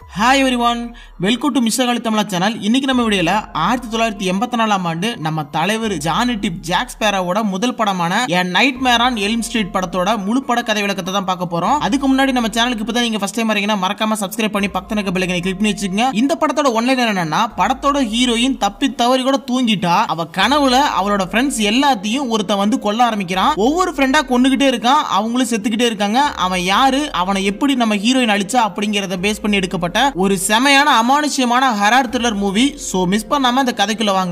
hi everyone welcome to mister Kaali Tamizha channel இன்னைக்கு நம்ம வீடியோல ஆயிரத்தி தொள்ளாயிரத்தி எண்பத்தி நாலாம் ஆண்டு நம்ம தலைவர் ஜானி டிப் ஜாக்ஸ் பேராவோட முதல் படமான a night mare on Elm Street படத்தோட முழு பட கதை விளக்கத்தை தான் பார்க்க போறோம் அதுக்கு முன்னாடி நம்ம சேனலுக்கு இப்போ தான் நீங்க ஃபர்ஸ்ட் டைம் வரீங்கன்னா மறக்காம சப்ஸ்கிரைப் பண்ணி பக்கத்துல இருக்க பெல்லைக்கனை கிளிக் பண்ணி வச்சுக்கோங்க இந்த படத்தோட ஒன்லைன் என்னன்னா படத்தோட ஹீரோயின் தப்பி தவறி கூட தூங்கிட்டா அவ கனவுல அவளோட ஃப்ரெண்ட்ஸ் எல்லாத்தையும் ஒருத்தன் வந்து கொல்ல ஆரம்பிக்கிறான் ஒவ்வொரு ஃப்ரெண்டா கொண்டுகிட்டே இருக்கான் அவங்களும் செத்துக்கிட்டே இருக்காங்க அவன் யாரு அவனை எப்படி நம்ம ஹீரோயின் அழிச்சா அப்படிங்கறத பேஸ் பண்ணி எடுக்கப்பட்ட ஒரு செமையான அமானுஷ்யமான horror thriller movie so miss பண்ணாம இந்த கதைக்குள்ள வாங்க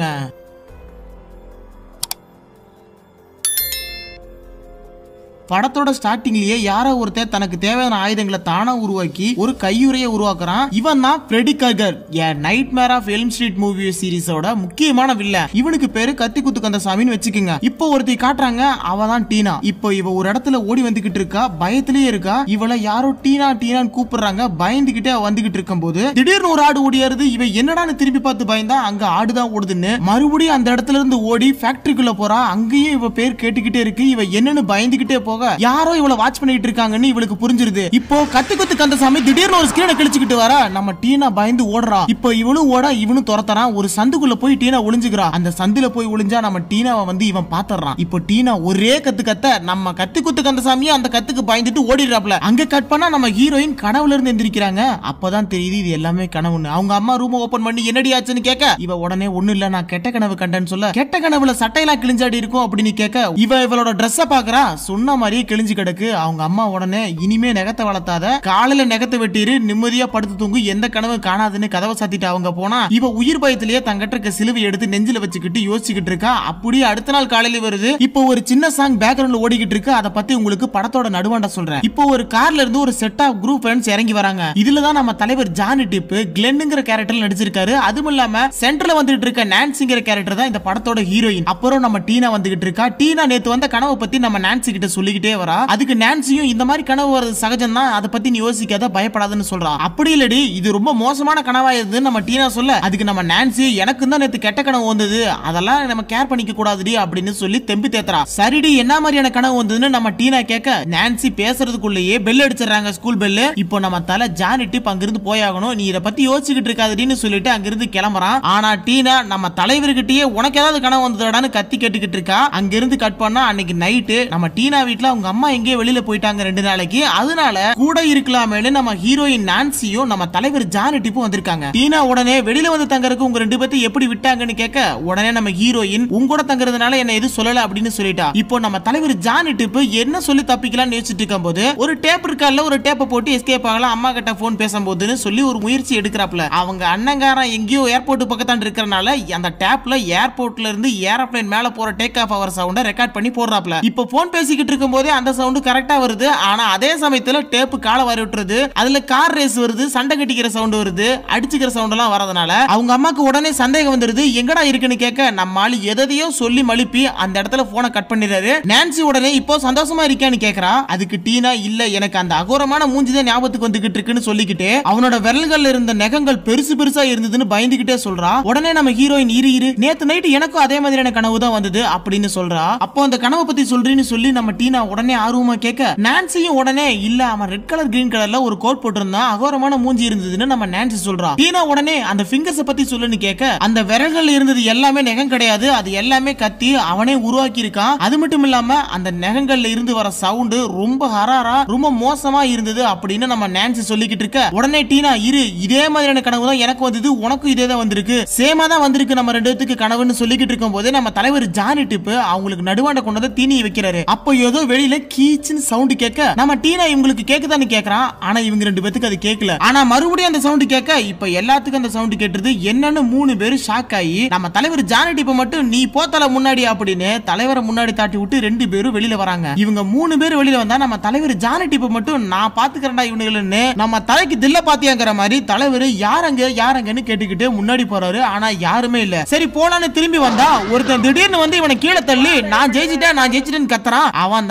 படத்தோட ஸ்டார்டிங்லயே யாரோ ஒருத்தன் தனக்கு தேவையான ஆயுதங்களை தானா உருவாக்கி ஒரு கையுறையை உருவாக்குறான் இவன் தான் Freddy Krueger a nightmare of Elm Street movie சீரிஸோட முக்கியமான வில்ல இவனுக்கு பேரு கத்தி குத்து கந்தசாமின்னு வச்சுக்கோங்க இப்போ ஒருத்தி காட்டுறாங்க அவ தான் டீனா இப்போ இவ ஒரு இடத்துல ஓடி வந்துகிட்டு இருக்கா பயத்திலேயே இருக்கா இவளை யாரோ டீனா டீனான்னு கூப்பிடுறாங்க பயந்துகிட்டே அவ வந்துகிட்டு இருக்கும்போது திடீர்னு ஒரு ஆடு ஓடியாருது இவ என்னடான்னு திரும்பி பார்த்து பயந்தா அங்க ஆடுதான் ஓடுதுன்னு மறுபடியும் அந்த இடத்துல இருந்து ஓடி ஃபேக்டரிக்குள்ள போறா அங்கேயும் இவ பேர் கேட்டுக்கிட்டே இருக்கு இவ என்னன்னு பயந்துகிட்டே போக யாரோ இவள வாட்ச் பண்ணிட்டு இருக்காங்கன்னு இவளுக்கு புரிஞ்சிருது இப்போ கத்தி குத்து கந்தசாமி திடீர்னு ஒரு ஸ்கிரீனை கிழிச்சுக்கிட்டு வரா நம்ம டீனா பயந்து ஓடுறா இப்போ இவனும் ஓட இவனும் துரத்துறான் ஒரு சந்துக்குள்ள போய் டீனா ஒளிஞ்சுக்கிறா அந்த சந்துல போய் ஒளிஞ்சா நம்ம டீனாவை வந்து இவன் பாத்துறான் இப்போ டீனா ஒரே கத்து கத்த நம்ம கத்தி குத்து கந்தசாமியும் அந்த கத்துக்கு பயந்துட்டு ஓடிடுறாப்ல அங்க கட் பண்ணா நம்ம ஹீரோயின் கனவுல இருந்து எந்திரிக்கிறாங்க அப்பதான் தெரியுது இது எல்லாமே கனவுன்னு அவங்க அம்மா ரூம் ஓபன் பண்ணி என்னடி ஆச்சுன்னு கேட்க இவ உடனே ஒண்ணு இல்ல நான் கெட்ட கனவு கண்டேன்னு சொல்ல கெட்ட கனவுல சட்டையெல்லாம் கிழிஞ்சாடி இருக்கும் அப்படின்னு கேட்க இவ இவளோட ட்ரெஸ்ஸ பாக்குறா சொன்ன மாதிரியே கிழிஞ்சு கிடக்கு அவங்க அம்மா உடனே இனிமே நெகத்தை வளர்த்தாத காலையில நெகத்தை வெட்டிரு நிம்மதியா படுத்து தூங்கு எந்த கனவு காணாதுன்னு கதவை சாத்திட்டு அவங்க போனா இவ உயிர் பயத்திலேயே தங்கிட்ட இருக்க சிலுவை எடுத்து நெஞ்சில வச்சுக்கிட்டு யோசிச்சுக்கிட்டு இருக்கா அப்படியே அடுத்த நாள் காலையில வருது இப்போ ஒரு சின்ன சாங் பேக்ரவுண்ட்ல ஓடிக்கிட்டு இருக்கு அதை பத்தி உங்களுக்கு படத்தோட நடுவாண்ட சொல்றேன் இப்போ ஒரு கார்ல இருந்து ஒரு செட் ஆஃப் குரூப் ஃப்ரெண்ட்ஸ் இறங்கி வராங்க இதுல தான் நம்ம தலைவர் ஜானி டிப் கிளென்னுங்கிற கேரக்டர்ல நடிச்சிருக்காரு அதுவும் இல்லாம சென்டர்ல வந்துட்டு இருக்க நான்சிங்கிற கேரக்டர் தான் இந்த படத்தோட ஹீரோயின் அப்புறம் நம்ம டீனா வந்துகிட்டு இருக்கா டீனா நேத்து வந்த கனவை பத்தி நம்ம நான்சி கிட்ட சொல்லிக்கிட்டே வரா அதுக்கு நான்சியும் இந்த மாதிரி கனவு வர்றது சகஜம் தான் அதை பத்தி நீ யோசிக்காத பயப்படாதுன்னு சொல்றான் அப்படி இல்லடி இது ரொம்ப மோசமான கனவா இருந்ததுன்னு நம்ம டீனா சொல்ல அதுக்கு நம்ம நான்சி எனக்கு தான் நேத்து கெட்ட கனவு வந்தது அதெல்லாம் நம்ம கேர் பண்ணிக்க கூடாதுடி அப்படின்னு சொல்லி தெம்பி தேத்துறா சரிடி என்ன மாதிரியான கனவு வந்ததுன்னு நம்ம டீனா கேட்க நான்சி பேசுறதுக்குள்ளேயே பெல் அடிச்சிடறாங்க ஸ்கூல் பெல் இப்போ நம்ம தலை ஜானி டிப் அங்கிருந்து போயாகணும் நீ இதை பத்தி யோசிச்சுக்கிட்டு இருக்காதுடின்னு சொல்லிட்டு அங்கிருந்து கிளம்புறான் ஆனா டீனா நம்ம தலைவர்கிட்டயே உனக்கு ஏதாவது கனவு வந்ததாடான்னு கத்தி கேட்டுக்கிட்டு இருக்கா அங்கிருந்து கட் பண்ணா அன்னைக்கு நைட்டு நம்ம டீனா வீட்ல அவங்க அம்மா எங்கேயோ வெளியில போயிட்டாங்க ரெண்டு நாளைக்கு அதனால கூட இருக்கலாமேனு நம்ம ஹீரோயின் நான்சியும் நம்ம தலைவர் ஜானி டிப்பும் வந்திருக்காங்க டீனா உடனே வெளியில வந்து தங்கறதுக்கு உங்க ரெண்டு பேர்த்தையும் எப்படி விட்டாங்கன்னு கேட்க உடனே நம்ம ஹீரோயின் உங்க கூட தங்குறதுனால என்ன எதுவும் சொல்லல அப்படின்னு சொல்லிட்டா இப்போ நம்ம தலைவர் ஜானி டிப்பு என்ன சொல்லி தப்பிக்கலாம்னு யோசிச்சுட்டு இருக்கும்போது ஒரு டேப் இருக்கால ஒரு டேப்பை போட்டு எஸ்கேப் ஆகலாம் அம்மா கிட்ட போன் பேசும்போதுன்னு சொல்லி ஒரு முயற்சி எடுக்கிறாப்ல அவங்க அண்ணங்காரன் எங்கேயோ ஏர்போர்ட் பக்கத்தான் இருக்கிறனால அந்த டேப்ல ஏர்போர்ட்ல இருந்து ஏரோப்ளேன் மேல போற டேக் ஆஃப் அவர் சவுண்ட ரெக்கார்ட் பண்ணி போடுறாப்ல இப்போ போன் பேசிக்கிட்டு இருக்கும் போதே அந்த சவுண்ட் கரெக்டா வருது ஆனா அதே சமயத்துல டேப் காலை வாரி விட்டுறது அதுல கார் ரேஸ் வருது சண்டை கட்டிக்கிற சவுண்ட் வருது அடிச்சுக்கிற சவுண்ட் எல்லாம் வரதுனால அவங்க அம்மாக்கு உடனே சந்தேகம் வந்துருது எங்கடா இருக்குன்னு கேட்க நம்ம ஆளு எதையோ சொல்லி மழுப்பி அந்த இடத்துல போனை கட் பண்ணிடுறாரு நான்சி உடனே இப்போ சந்தோஷமா இருக்கியான்னு கேக்குறா அதுக்கு டீனா இல்ல எனக்கு அந்த அகோரமான மூஞ்சிதான் ஞாபகத்துக்கு வந்துகிட்டு இருக்குன்னு சொல்லிக்கிட்டு அவனோட விரல்கள்ல இருந்த நகங்கள் பெருசு பெருசா இருந்ததுன்னு பயந்துகிட்டே சொல்றா உடனே நம்ம ஹீரோயின் இரு இரு நேத்து நைட்டு எனக்கும் அதே மாதிரியான கனவு தான் வந்தது அப்படின்னு சொல்றா அப்போ அந்த கனவை பத்தி சொல்றேன்னு சொல்லி நம்ம டீனா உடனே ஆர்வமா கேட்க நான்சியும் உடனே இல்ல அவன் ரெட் கலர் கிரீன் கலர்ல ஒரு கோட் போட்டிருந்தான் அகோரமான மூஞ்சி இருந்ததுன்னு நம்ம நான்சி சொல்றா டீனா உடனே அந்த ஃபிங்கர்ஸ் பத்தி சொல்லுன்னு கேட்க அந்த விரல்கள் இருந்தது எல்லாமே நகம் கிடையாது அது எல்லாமே கத்தி அவனே உருவாக்கி இருக்கான் அது மட்டும் இல்லாம அந்த நகங்கள்ல இருந்து வர சவுண்ட் ரொம்ப ஹராரா ரொம்ப மோசமா இருந்தது அப்படின்னு நம்ம நான்சி சொல்லிக்கிட்டு இருக்க உடனே டீனா இரு இதே மாதிரியான கனவு தான் எனக்கு வந்தது உனக்கும் இதே தான் வந்திருக்கு சேமா தான் வந்திருக்கு நம்ம ரெண்டு பேத்துக்கு கனவுன்னு சொல்லிக்கிட்டு இருக்கும் போதே நம்ம தலைவர் ஜானி டிப்பு அவங்களுக்கு நடுவாண்ட கொண்டு வந்து தீனி வைக்கிறாரு அப்போ ஏதோ வெளியில கீச்சுன்னு சவுண்ட் கேட்க நம்ம டீனா இவங்களுக்கு கேக்குதான்னு கேக்குறான் ஆனா இவங்க ரெண்டு பேத்துக்கு அது கேட்கல ஆனா மறுபடியும் அந்த சவுண்ட் கேட்க இப்ப எல்லாத்துக்கும் அந்த சவுண்ட் கேட்டுருது என்னன்னு மூணு பேரும் ஷாக் ஆகி நம்ம தலைவர் ஜானி டிப்பை மட்டும் நீ போத்தல முன்னாடி அப்படின்னு தலைவரை முன்னாடி தாட்டி விட்டு ரெண்டு பேரும் வெளியில வராங்க இவங்க மூணு பேர் வெளியில வந்தா நம்ம தலைவர் ஜானி டிப்பை மட்டும் நான் பாத்துக்கிறேன்டா இவனுங்கள்னு நம்ம தலைக்கு தில்ல பாத்தியாங்கிற மாதிரி தலைவர் யாரங்க யாரங்கன்னு கேட்டுக்கிட்டு முன்னாடி போறாரு ஆனா யாருமே இல்ல சரி போலான்னு திரும்பி வந்தா ஒருத்தன் திடீர்னு வந்து இவனை கீழே தள்ளி நான் ஜெயிச்சிட்டேன் நான் ஜெயிச்சிட்டேன்னு கத்துறான் அவன் தான்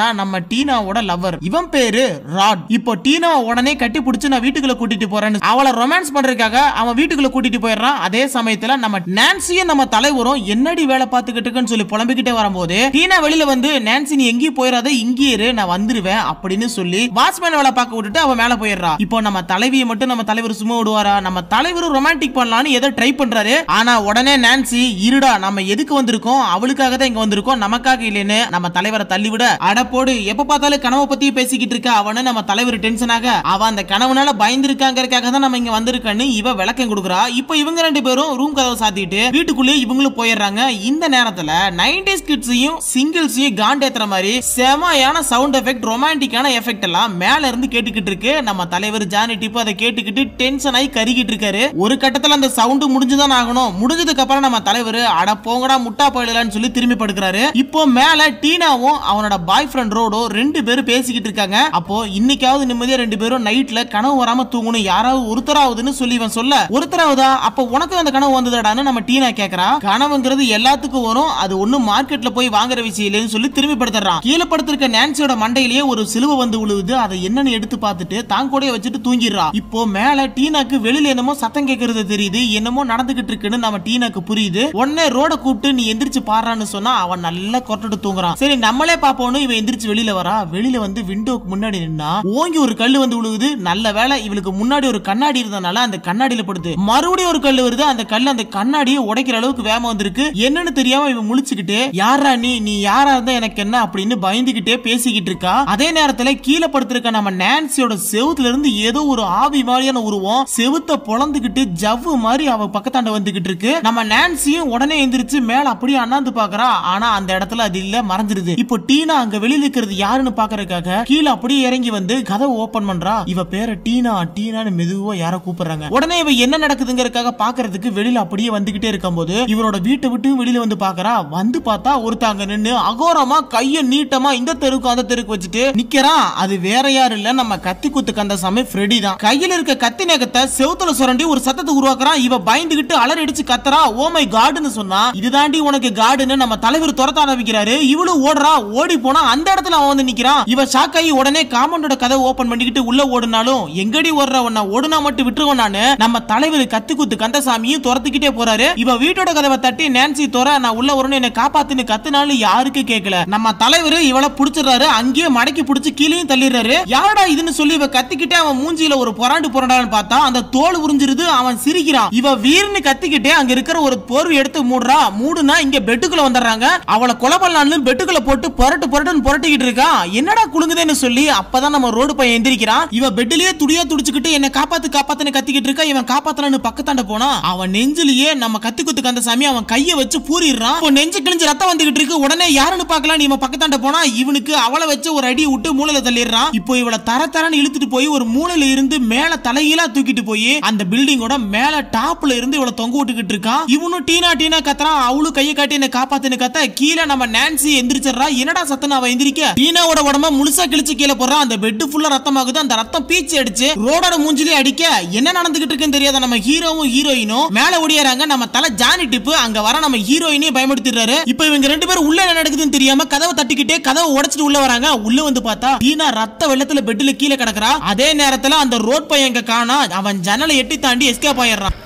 நம்ம டீனாவோட லவர் இவன் பேரு ராட் இப்போ டீனா உடனே கட்டி பிடிச்சு நான் வீட்டுக்குள்ள கூட்டிட்டு போறேன்னு அவளை ரொமான்ஸ் பண்றதுக்காக அவன் வீட்டுக்குள்ள கூட்டிட்டு போயிடுறான் அதே சமயத்துல நம்ம நான்சியும் நம்ம தலைவரும் என்னடி வேலை பார்த்துக்கிட்டு இருக்குன்னு சொல்லி புலம்பிக்கிட்டே வரும்போது டீனா வெளியில வந்து நான்சி நீ எங்கேயும் போயிடாத இங்கே இரு நான் வந்துருவேன் அப்படின்னு சொல்லி வாட்ச்மேன் வேலை பார்க்க விட்டுட்டு அவன் மேல போயிடுறா இப்போ நம்ம தலைவியை மட்டும் நம்ம தலைவர் சும்மா விடுவாரா நம்ம தலைவர் ரொமான்டிக் பண்ணலாம்னு ஏதோ ட்ரை பண்றாரு ஆனா உடனே நான்சி இருடா நம்ம எதுக்கு வந்திருக்கோம் அவளுக்காக தான் இங்க வந்திருக்கோம் நமக்காக இல்லைன்னு நம்ம தலைவரை தள்ளி விட அடப்போடு எப்ப பார்த்தாலும் கனவை பத்தி பேசிக்கிட்டு இருக்க அவனு நம்ம தலைவர் டென்ஷனாக அவ அந்த கனவுனால பயந்துருக்காங்கறதுக்காக தான் நம்ம இங்க வந்திருக்கன்னு இவ விளக்கம் கொடுக்குறா இப்போ இவங்க ரெண்டு பேரும் ரூம் கதவை சாத்திட்டு வீட்டுக்குள்ளேயே இவங்களும் போயிடுறாங்க இந்த நேரத்துல நைன்டிஸ் கிட்ஸையும் சிங்கிள்ஸையும் காண்டேத்துற மாதிரி செமையான சவுண்ட் எஃபெக்ட் ரொமான்டிக்கான எஃபெக்ட் எல்லாம் மேல இருந்து கேட்டுக்கிட்டு இருக்கு நம்ம தலைவர் ஜானி டிப்பு அதை கேட்டுக்கிட்டு டென்ஷன் ஆகி கருகிட்டு இருக்காரு ஒரு கட்டத்துல அந்த சவுண்ட் முடிஞ்சுதான் ஆகணும் முடிஞ்சதுக்கு அப்புறம் நம்ம தலைவர் அட போங்கடா முட்டா போயிடலான்னு சொல்லி திரும்பி படுக்கிறாரு இப்போ மேல டீனாவும் அவனோட பாய் ஃப்ரெண்ட் ரோடோ ரெண்டு பேரும் பேசிக்கிட்டு இருக்காங்க அப்போ இன்னைக்காவது நிம்மதியா ரெண்டு பேரும் நைட்ல கனவு வராம தூங்கணும் யாராவது ஒருத்தராவதுன்னு சொல்லி இவன் சொல்ல ஒருத்தராவதா அப்ப உனக்கு அந்த கனவு வந்ததாடான்னு நம்ம டீனா கேக்குறா கனவுங்கிறது எல்லாத்துக்கும் வரும் அது ஒண்ணும் மார்க்கெட்ல போய் வாங்குற விஷயம் இல்லைன்னு சொல்லி திரும்பி படுத்துறான் கீழே படுத்திருக்க நான்சியோட மண்டையிலேயே ஒரு சிலுவை வந்து விழுவுது அதை என்னன்னு எடுத்து பார்த்துட்டு தான் கூடயே வச்சுட்டு தூங்கிடுறா இப்போ மேல டீனாக்கு வெளியில என்னமோ சத்தம் கேட்கறது தெரியுது என்னமோ நடந்துகிட்டு இருக்குன்னு நம்ம டீனாக்கு புரியுது உடனே ரோட கூப்பிட்டு நீ எந்திரிச்சு பாடுறான்னு சொன்னா அவன் நல்லா கொட்டுட்டு தூங்குறான் சரி நம்மளே பாப்போம்னு இவன் எந்திரிச்சு வெளியில வரா வெளியில வந்து விண்டோக்கு முன்னாடி நின்னா ஓங்கி ஒரு கல்லு வந்து விழுகுது நல்ல வேளை இவளுக்கு முன்னாடி ஒரு கண்ணாடி இருந்தனால அந்த கண்ணாடியில படுது மறுபடியும் ஒரு கல்லு வருது அந்த கல்லு அந்த கண்ணாடியை உடைக்கிற அளவுக்கு வேகம் வந்திருக்கு என்னன்னு தெரியாம இவன் முழிச்சுக்கிட்டு யாரா நீ நீ யாரா இருந்தா எனக்கு என்ன அப்படின்னு பயந்துகிட்டே பேசிக்கிட்டு இருக்கா அதே நேரத்துல கீழே படுத்திருக்க நம்ம நான்சியோட செவுத்துல இருந்து ஏதோ ஒரு ஆவி மாதிரியான உருவம் செவுத்த பொழந்துகிட்டு ஜவ்வு மாதிரி அவ பக்கத்தாண்ட வந்துகிட்டு இருக்கு நம்ம நான்சியும் உடனே எந்திரிச்சு மேல அப்படியே அண்ணாந்து பாக்குறா ஆனா அந்த இடத்துல அது இல்ல மறைஞ்சிருது இப்போ டீனா அங்க வெளியில இருக்கிறது யாருன்னு பாக்குறதுக்காக கீழே அப்படியே இறங்கி வந்து கதவை ஓபன் பண்றா இவ பேர டீனா டீனான்னு மெதுவா யாரோ கூப்பிடுறாங்க உடனே இவ என்ன நடக்குதுங்கிறதுக்காக பாக்குறதுக்கு வெளியில அப்படியே வந்துகிட்டே இருக்கும்போது இவரோட வீட்டை விட்டு வெளியில வந்து பாக்குறா வந்து பார்த்தா ஒருத்தாங்க நின்னு அகோரமா கைய நீட்டமா இந்த தெருக்கு அந்த தெருக்கு வச்சுட்டு நிக்கிறான் அது வேற யாரும் இல்ல நம்ம கத்தி குத்து கந்தசாமி ஃப்ரெடி தான் கையில இருக்க கத்தி நகத்தை செவுத்துல சுரண்டி ஒரு சத்தத்தை உருவாக்குறான் இவ பயந்துகிட்டு அலறி அடிச்சு கத்துறா ஓ மை காடுன்னு சொன்னா இதுதாண்டி உனக்கு காடுன்னு நம்ம தலைவர் துரத்த ஆரம்பிக்கிறாரு இவளும் ஓடுறா ஓடி போனா அந்த இடத்துல அவன் வந்து நிக்கிறான் இவ ஷாக் ஆகி உடனே காம்பவுண்டோட கதை ஓபன் பண்ணிக்கிட்டு உள்ள ஓடுனாலும் எங்கடி ஓடுற உன்னை ஓடுனா மட்டும் விட்டுருவோம் நானு நம்ம தலைவர் கத்தி குத்து கந்தசாமியும் துரத்துக்கிட்டே போறாரு இவ வீட்டோட கதவை தட்டி நான்சி துற நான் உள்ள வரணும் என்னை காப்பாத்துன்னு கத்துனாலும் யாருக்கு கேட்கல நம்ம தலைவர் இவள புடிச்சிடுறாரு அங்கேயே மடக்கி புடிச்சு கீழேயும் தள்ளிடுறாரு யாரடா இதுன்னு சொல்லி இவ கத்திக்கிட்டே அவன் மூஞ்சியில ஒரு புறாண்டு புரண்டான்னு பார்த்தா அந்த தோல் உறிஞ்சிருது அவன் சிரிக்கிறான் இவ வீர்னு கத்திக்கிட்டே அங்க இருக்கிற ஒரு போர்வை எடுத்து மூடுறா மூடுனா இங்க பெட்டுக்குள்ள வந்துடுறாங்க அவளை கொலை பண்ணலான்னு பெட்டுக்குள்ள போட்டு புரட்டு புரட்டுன்னு புரட்டிக்கிட்டு இருக்கா என்னடா குலுங்குதேன்னு சொல்லி அப்பதான் நம்ம ரோடு பையன் எந்திரிக்கிறான் இவ பெட்டிலேயே துடியா துடிச்சுக்கிட்டு என்ன காப்பாத்து காப்பாத்துன்னு கத்திக்கிட்டு இருக்கா இவன் காப்பாத்தலான்னு பக்கத்தாண்ட போனா அவன் நெஞ்சிலேயே நம்ம கத்தி குத்து கந்தசாமி அவன் கைய வச்சு பூரிடுறான் இப்போ நெஞ்சு கிழிஞ்சு ரத்தம் வந்துகிட்டு இருக்கு உடனே யாருன்னு பார்க்கலாம் இவன் பக்கத்தாண்ட போனா இவனுக்கு அவளை வச்சு ஒரு அடி விட்டு மூளையில தள்ளிடுறான் இப்போ இவளை தர தரன்னு இழுத்துட்டு போய் ஒரு மூலையில இருந்து மேல தலைகீழா தூக்கிட்டு போய் அந்த பில்டிங்கோட மேல டாப்ல இருந்து இவளை தொங்க விட்டுக்கிட்டு இருக்கான் இவனும் டீனா டீனா கத்துறான் அவளும் கையை காட்டி என்ன காப்பாத்துன்னு கத்த கீழே நம்ம நான்சி எந்திரிச்சிடுறா என்னடா சத்தம் அவ எந்திரிக்க டீனாவோட உடம்ப முழுசா கிழிச்சு கீழே போடுறான் அந்த பெட் ஃபுல்லா ரத்தமாகுது அந்த ரத்தம் பீச்சு அடிச்சு ரோடோட மூஞ்சிலே அடிக்க என்ன நடந்துகிட்டு இருக்குன்னு தெரியாத நம்ம ஹீரோவும் ஹீரோயினும் மேல ஓடியாராங்க நம்ம தலை ஜானி டிப்பு அங்க வர நம்ம ஹீரோயினையும் பயமுடுத்திடுறாரு இப்போ இவங்க ரெண்டு பேரும் உள்ள என்ன நடக்குதுன்னு தெரியாம கதவை தட்டிக்கிட்டே கதவை உடைச்சிட்டு உள்ள வராங்க உள்ள வந்து பார்த்தா டீனா ரத்த வெள்ளத்துல பெட்ல கீழே கிடக்குறா அதே நேரத்துல அந்த ரோட் பையன் இங்க காணா அவன் ஜன்னலை எட்டி தாண்டி எஸ்கேப் ஆயிடுறான்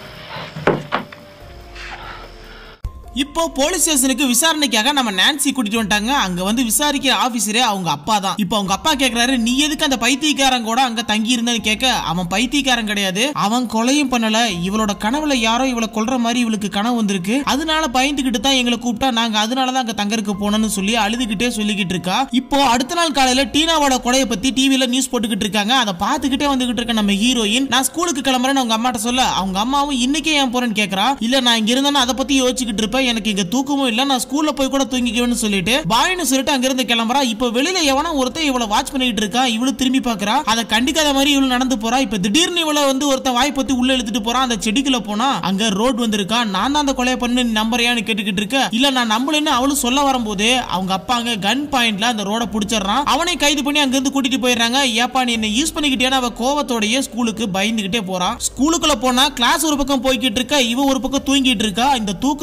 இப்போ போலீஸ் ஸ்டேஷனுக்கு விசாரணைக்காக நம்ம நான்சி கூட்டிட்டு வந்துட்டாங்க அங்க வந்து விசாரிக்கிற ஆபீசரே அவங்க அப்பா தான் இப்போ அவங்க அப்பா கேக்குறாரு நீ எதுக்கு அந்த பைத்தியக்காரன் கூட அங்க தங்கி இருந்தேன்னு கேட்க அவன் பைத்தியக்காரன் கிடையாது அவன் கொலையும் பண்ணல இவளோட கனவுல யாரோ இவளை கொல்ற மாதிரி இவளுக்கு கனவு வந்திருக்கு அதனால பயந்துகிட்டு தான் எங்களை கூப்பிட்டா நாங்க அதனால தான் அங்க தங்கறதுக்கு போனோம்னு சொல்லி அழுதுகிட்டே சொல்லிக்கிட்டு இருக்கா இப்போ அடுத்த நாள் காலையில டீனாவோட கொலையை பத்தி டிவில நியூஸ் போட்டுக்கிட்டு இருக்காங்க அதை பார்த்துக்கிட்டே வந்துகிட்டு இருக்க நம்ம ஹீரோயின் நான் ஸ்கூலுக்கு கிளம்புறேன்னு அவங்க அம்மாட்ட சொல்ல அவங்க அம்மாவும் இன்னைக்கே ஏன் போறேன்னு கேக்குறா இல்ல நான் இங்க இருந்தா அதை பத்தி யோசிச்சுக்கிட்டு இருப்பேன் எனக்கு இங்க தூக்கமும் இல்ல நான் ஸ்கூல்ல போய் கூட தூங்கிக்குவேன்னு சொல்லிட்டு பாய்னு சொல்லிட்டு அங்க இருந்து கிளம்புறா இப்போ வெளியில எவனோ ஒருத்தன் இவள வாட்ச் பண்ணிட்டு இருக்கா இவளு திரும்பி பாக்குறா அதை கண்டிக்காத மாதிரி இவளு நடந்து போறா இப்ப திடீர்னு இவள வந்து ஒருத்தன் வாய் பத்தி உள்ள இழுத்துட்டு போறான் அந்த செடிக்குள்ள போனா அங்க ரோட் வந்திருக்கா நான் தான் அந்த கொலையை பண்ணு நீ நம்புறியான்னு கேட்டுக்கிட்டு இருக்க இல்ல நான் நம்பலன்னு அவளும் சொல்ல வரும்போது அவங்க அப்பா அங்க கன் பாயிண்ட்ல அந்த ரோட புடிச்சிடுறான் அவனை கைது பண்ணி அங்க இருந்து கூட்டிட்டு போயிடுறாங்க ஏப்பா நீ என்ன யூஸ் பண்ணிக்கிட்டேன்னு அவ கோவத்தோடயே ஸ்கூலுக்கு பயந்துகிட்டே போறான் ஸ்கூலுக்குள்ள போனா கிளாஸ் ஒரு பக்கம் போய்கிட்டு இருக்கா இவ ஒரு பக்கம் தூங்கிட்டு இருக்கா இந்த தூக்கத்துல இவளுக்கு ஒரு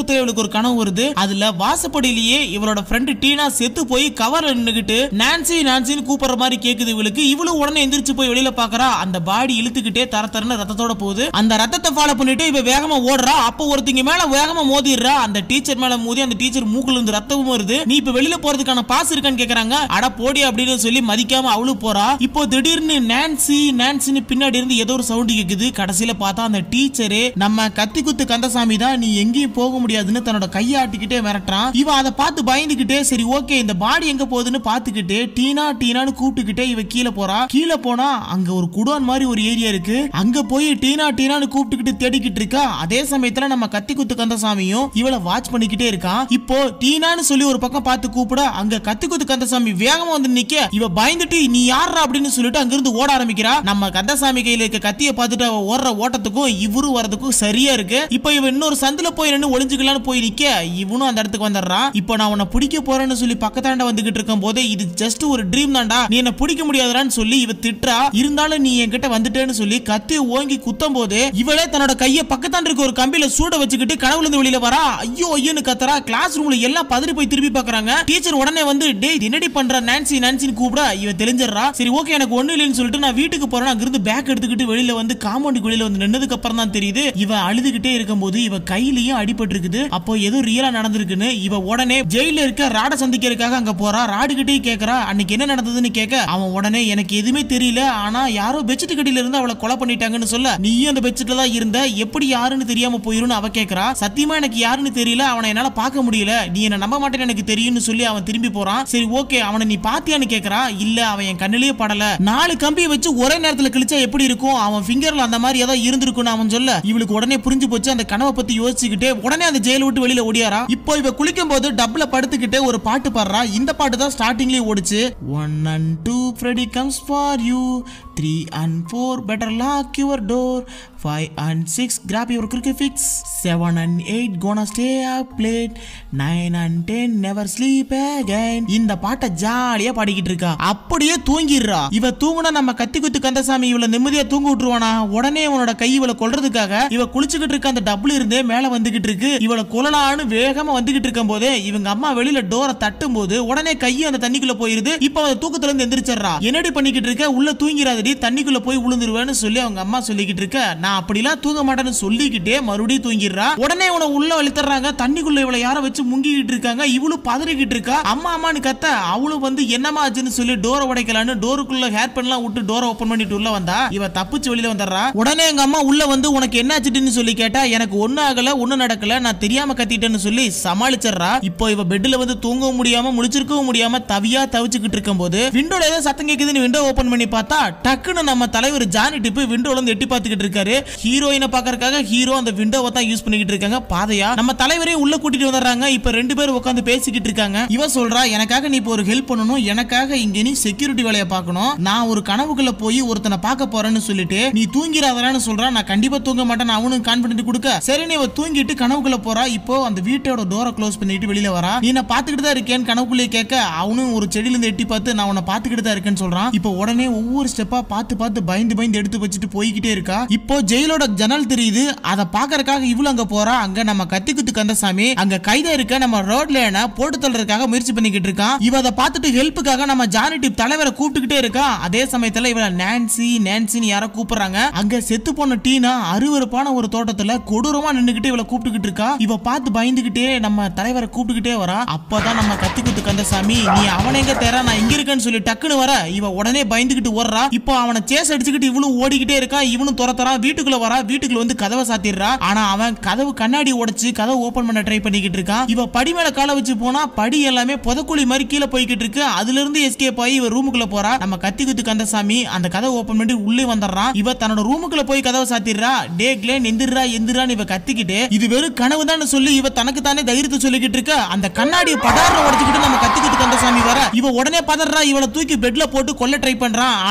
ஒரு கனவு வருது அதுல வாசப்படியிலேயே இவளோட ஃப்ரெண்டு டீனா செத்து போய் கவர்ல நின்னுகிட்டு நான்சி நான்சின்னு கூப்பிடுற மாதிரி கேக்குது இவளுக்கு இவளும் உடனே எந்திரிச்சு போய் வெளியில பாக்குறா அந்த பாடி இழுத்துக்கிட்டே தர தரன்னு ரத்தத்தோட போகுது அந்த ரத்தத்தை ஃபாலோ பண்ணிட்டு இவ வேகமா ஓடுறா அப்போ ஒருத்தங்க மேல வேகமா மோதிடுறா அந்த டீச்சர் மேல மோதி அந்த டீச்சர் மூக்குல இருந்து ரத்தமும் வருது நீ இப்ப வெளியில போறதுக்கான பாஸ் இருக்கான்னு கேக்குறாங்க அட போடி அப்படின்னு சொல்லி மதிக்காம அவளும் போறா இப்போ திடீர்னு நான்சி நான்சின்னு பின்னாடி இருந்து ஏதோ ஒரு சவுண்ட் கேக்குது கடைசியில பார்த்தா அந்த டீச்சரு நம்ம கத்தி குத்து கந்தசாமி தான் நீ எங்கேயும் போக முடியாதுன்னு தன்னோட கையை ஆட்டிக்கிட்டே மிரட்டுறான் இவன் அதை பார்த்து பயந்துகிட்டே சரி ஓகே இந்த பாடி எங்க போகுதுன்னு பார்த்துக்கிட்டு டீனா டீனான்னு கூப்பிட்டுக்கிட்டே இவ கீழே போறா கீழே போனா அங்க ஒரு குடோன் மாதிரி ஒரு ஏரியா இருக்கு அங்க போய் டீனா டீனான்னு கூப்பிட்டுக்கிட்டு தேடிக்கிட்டு இருக்கா அதே சமயத்துல நம்ம கத்தி குத்து கந்தசாமியும் இவளை வாட்ச் பண்ணிக்கிட்டே இருக்கான் இப்போ டீனான்னு சொல்லி ஒரு பக்கம் பார்த்து கூப்பிட அங்க கத்தி குத்து கந்தசாமி வேகமா வந்து நிக்க இவ பயந்துட்டு நீ யாரா அப்படின்னு சொல்லிட்டு அங்கிருந்து ஓட ஆரம்பிக்கிறா நம்ம கந்தசாமி கையில இருக்க கத்திய பார்த்துட்டு அவ ஓடுற ஓட்டத்துக்கும் இவரு வரதுக்கும் சரியா இருக்கு இப்போ இவன் இன்னொரு சந்துல போய் நின்று ஒளிஞ்சுக்கலாம்னு போய் நிக்க இவனும் அந்த இடத்துக்கு வந்துடுறான் இப்போ நான் உன்னை பிடிக்க போறேன்னு சொல்லி பக்கத்தாண்ட வந்துகிட்டு இருக்கும் போதே இது ஜஸ்ட் ஒரு ட்ரீம் தான்டா நீ என்ன பிடிக்க முடியாதுடான்னு சொல்லி இவ திட்டுறா இருந்தாலும் நீ என்கிட்ட வந்துட்டேன்னு சொல்லி கத்திய ஓங்கி குத்தும் போது இவளே தன்னோட கைய பக்கத்தாண்ட இருக்க ஒரு கம்பியில சூட வச்சுக்கிட்டு கனவுல இருந்து வெளியில வரா ஐயோ ஐயோன்னு கத்துறா கிளாஸ் ரூம்ல எல்லாம் பதறி போய் திரும்பி பாக்குறாங்க டீச்சர் உடனே வந்து டேய் என்னடி பண்ற நான்சி நான்சின்னு கூப்பிட இவ தெரிஞ்சிடறா சரி ஓகே எனக்கு ஒண்ணு இல்லைன்னு சொல்லிட்டு நான் வீட்டுக்கு போறேன் அங்கிருந்து பேக் எடுத்துக்கிட்டு வெளியில வந்து காம்பவுண்டுக்கு வெளியில வந்து நின்னதுக்கு அப்புறம் தான் தெரியுது இவ அழுதுகிட்டே இருக்கும்போது இவ கையிலயும் அடிபட்டு இருக்குது அப்போ ஏதோ ரியலா நடந்திருக்குன்னு இவ உடனே ஜெயில இருக்க ராட சந்திக்கிறதுக்காக அங்க போறா ராடுகிட்டே கேக்குறா அன்னைக்கு என்ன நடந்ததுன்னு கேட்க அவன் உடனே எனக்கு எதுவுமே தெரியல ஆனா யாரோ பெட்ஷீட் கடியில இருந்து அவளை கொலை பண்ணிட்டாங்கன்னு சொல்ல நீயும் அந்த பெட்ஷீட்ல தான் இருந்த எப்படி யாருன்னு தெரியாம போயிருன்னு அவ கேக்குறா சத்தியமா எனக்கு யாருன்னு தெரியல அவனை என்னால பார்க்க முடியல நீ என்ன நம்ப மாட்டேன்னு எனக்கு தெரியும்னு சொல்லி அவன் திரும்பி போறான் சரி ஓகே அவனை நீ பாத்தியான்னு கேக்குறா இல்ல அவன் என் கண்ணிலேயே படல நாலு கம்பியை வச்சு ஒரே நேரத்துல கிழிச்சா எப்படி இருக்கும் அவன் ஃபிங்கர்ல அந்த மாதிரி ஏதோ இருந்திருக்கும்னு அவன் சொல்ல இவளுக்கு உடனே புரிஞ்சு போச்சு அந்த கனவை பத்தி யோசிச்சுக்கிட்டே உடனே அந்த ஜெயில விட்டு வெளியில ஓடியாரா இப்போ இவ குளிக்கும் போது டப்ல படுத்துக்கிட்டே ஒரு பாட்டு பாடுறா இந்த பாட்டு தான் ஸ்டார்டிங்லயே ஓடுச்சு one and two Freddy comes for you three and four better lock your door five and six grab your crucifix seven and eight gonna stay up late nine and ten never sleep again இந்த பாட்டை ஜாலியா பாடிக்கிட்டு இருக்கா அப்படியே தூங்கிடுறா இவ தூங்குனா நம்ம கத்தி குத்து கந்தசாமி இவளை நிம்மதியா தூங்க விட்டுருவானா உடனே இவனோட கை இவளை கொல்றதுக்காக இவ குளிச்சுக்கிட்டு இருக்க அந்த டபுள் இருந்தே மேல வந்துகிட்டு இருக்கு இவளை கொல்லலான்னு வேகமா வந்துகிட்டு இருக்கும் போதே இவங்க அம்மா வெளியில டோரை தட்டும் போது உடனே கையை அந்த தண்ணிக்குள்ள போயிருது இப்ப அவ தூக்கத்துல இருந்து எந்திரிச்சிடுறா என்னடி பண்ணிக்கிட்டு இருக்க உள்ள தூங்கிறாதடி தண்ணிக்குள்ள போய் விழுந்துருவேன்னு சொல்லி அவங்க அம்மா சொல்லிக்கிட்டு இருக்க நான் அப்படிலாம் தூங்க மாட்டேன்னு சொல்லிக்கிட்டே மறுபடியும் தூங்கிடுறா உடனே இவனை உள்ள வலித்தர்றாங்க தண்ணிக்குள்ள இவளை யாரோ வச்சு முங்கிக்கிட்டு இருக்காங்க இவளும் பதறிக்கிட்டு இருக்கா அம்மா அம்மான்னு கத்த அவளும் வந்து என்னமா ஆச்சுன்னு சொல்லி டோரை உடைக்கலான்னு டோருக்குள்ள ஹேர் பண்ணலாம் விட்டு டோரை ஓபன் பண்ணிட்டு உள்ள வந்தா இவ தப்பிச்சு வெளியில வந்துடுறா உடனே எங்க அம்மா உள்ள வந்து உனக்கு என்ன ஆச்சுன்னு சொல்லி கேட்டா எனக்கு ஒண்ணு ஆகல ஒண்ணு நடக்கல நான் தெரியாம கத்திட்டேன்னு சொல்லி சமாளிச்சிடுறா இப்போ இவ பெட்ல வந்து தூங்கவும் முடியாம முழிச்சிருக்கவும் முடியாம தவியா தவிச்சுக்கிட்டு இருக்கும் போது விண்டோல ஏதோ சத்தம் கேக்குதுன்னு விண்டோ ஓபன் பண்ணி பார்த்தா டக்குன்னு நம்ம தலைவர் ஜானி டிப்பு விண்டோல இருந்து எட்டி பார்த்துக்கிட்டு இருக்காரு ஹீரோயினை பாக்கறதுக்காக ஹீரோ அந்த விண்டோவை தான் யூஸ் பண்ணிக்கிட்டு இருக்காங்க பாதையா நம்ம தலைவரையும் உள்ள கூட்டிட்டு வந்துடுறாங்க இப்ப ரெண்டு பேரும் உட்காந்து பேசிக்கிட்டு இருக்காங்க இவ சொல்றா எனக்காக நீ இப்போ ஒரு ஹெல்ப் பண்ணணும் எனக்காக இங்க நீ செக்யூரிட்டி வேலையை பார்க்கணும் நான் ஒரு கனவுக்குள்ள போய் ஒருத்தனை பார்க்க போறேன்னு சொல்லிட்டு நீ தூங்கிறாதரான்னு சொல்றா நான் கண்டிப்பா தூங்க மாட்டேன் நான் அவனுக்கு கான்பிடன்ட் கொடுக்க சரி நீ இவ தூங்கிட்டு கனவுக்குள்ள போறா இப்போ அந்த வீட்டோட டோரை க்ளோஸ் பண்ணிட்டு வெளியில வரா நீ நான் பாத்துக்கிட்டு தான் இருக்கேன்னு கனவுக்குள்ளே கேட்க அவனும் ஒரு செடியில இருந்து எட்டி பார்த்து நான் உன்னை பாத்துக்கிட்டு தான் இருக்கேன்னு சொல்றான் இப்போ உடனே ஒவ்வொரு ஸ்டெப்பா பார்த்து பார்த்து பயந்து பயந்து எடுத்து வச்சுட்டு போய்கிட்டே இருக்கா இப்போ ஜெயிலோட ஜன்னல் தெரியுது அதை பாக்கறதுக்காக இவ்வளவு அங்க போறா அங்க நம்ம கத்தி குத்து கந்தசாமி அங்க கைதா இருக்க நம்ம ரோட் லேன போட்டு தள்ளுறதுக்காக முயற்சி பண்ணிக்கிட்டு இருக்கான் இவ அதை பார்த்துட்டு ஹெல்ப்புக்காக நம்ம ஜானி டிப் தலைவரை கூப்பிட்டுக்கிட்டே இருக்கா அதே சமயத்துல இவள நான்சி நான்சின்னு யாரோ கூப்பிடுறாங்க அங்க செத்து போன டீனா அருவருப்பான ஒரு தோட்டத்துல கொடூரமா நின்னுகிட்டு இவளை கூப்பிட்டுக்கிட்டு இருக்கா இவ பார்த்து பயந்துகிட்டே நம்ம தலைவரை கூப்பிட்டுக்கிட்டே வரா அப்பதான் நம்ம கத்தி குத்து கந்தசாமி நீ அவனை எங்க தேரா நான் இங்க இருக்கேன்னு சொல்லி டக்குன்னு வர இவ உடனே பயந்துகிட்டு ஓடுறா இப்போ அவனை சேஸ் அடிச்சுக்கிட்டு இவளும் ஓடிக்கிட்டே இருக்கா இவனும் துரத்துறான் வீட்டுக்குள்ள வரா வீட்டுக்குள்ள வந்து கதவை சாத்திடுறா ஆனா அவன் கதவு கண்ணாடி உடைச்சு கதவை ஓபன் பண்ண ட்ரை பண்ணிக்கிட்டு இருக்கான் இவ படி மேல காலை வச்சு போனா படி எல்லாமே புதக்குழி மாதிரி கீழே போய்கிட்டு இருக்கு அதுல இருந்து எஸ்கேப் ஆகி இவ ரூமுக்குள்ள போறா நம்ம கத்தி குத்து கந்தசாமி அந்த கதவை ஓபன் பண்ணி உள்ளே வந்துடுறான் இவ தன்னோட ரூமுக்குள்ள போய் கதவை சாத்திடுறா டே கிளேன் எந்திரா எந்திரான்னு இவ கத்திக்கிட்டு இது வெறும் கனவுதான் சொல்லி இவ தனக்கு தானே தைரியத்தை சொல்லிக்கிட்டு இருக்க அந்த கண்ணாடியை படார உடைச்சுக்கிட்டு நம்ம கத்தி குத்து கந்தசாமி வர இவ உடனே பதறா இவளை தூக்கி பெட்ல போட்டு கொல்ல ட்ரை பண்றான் ஆனா இவ